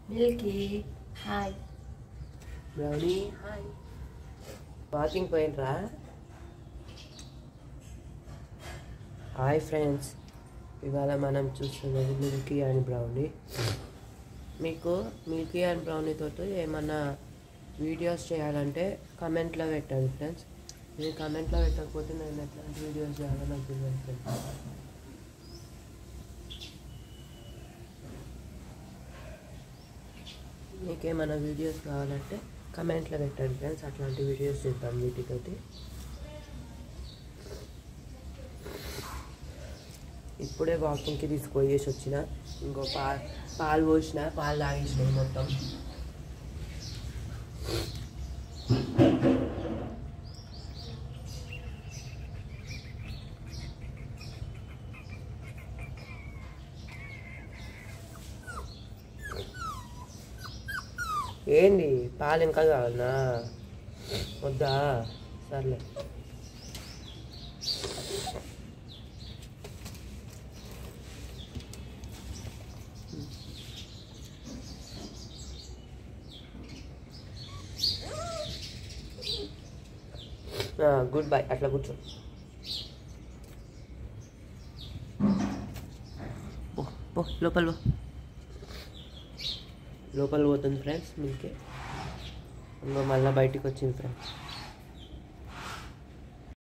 Milky hi Brownie hi walking పోయినరా hi friends ఇవాళ మనం చూస్తున్నది మిల్కీ అండ్ బ్రౌనీ మీకు మిల్కీ అండ్ బ్రౌనీ తోటి ఏమన్నా వీడియోస్ చేయాలంటే కమెంట్లో పెట్టండి ఫ్రెండ్స్ మీరు కమెంట్లో పెట్టకపోతే నేను ఎట్లాంటి వీడియోస్ చేయాలో నాకు తెలియదు ఫ్రెండ్స్ మీకేమైనా వీడియోస్ కావాలంటే కమెంట్లో పెట్టండి ఫ్రెండ్స్ అట్లాంటి వీడియోస్ చేద్దాం వీటితోటి ఇప్పుడే వాకింగ్కి తీసుకుపోయేసి వచ్చిన ఇంకో పా పాలు పోసిన పాలు తాగేసినాయి మొత్తం ఏంది పాలు ఇంకా కావాలనా వద్దా సర్లే గుడ్ బై అట్లా కూర్చో పో, పో లోపల పో లోపల పోతుంది ఫ్రెండ్స్ మీకే ఇంకో మళ్ళీ బయటికి వచ్చింది ఫ్రెండ్స్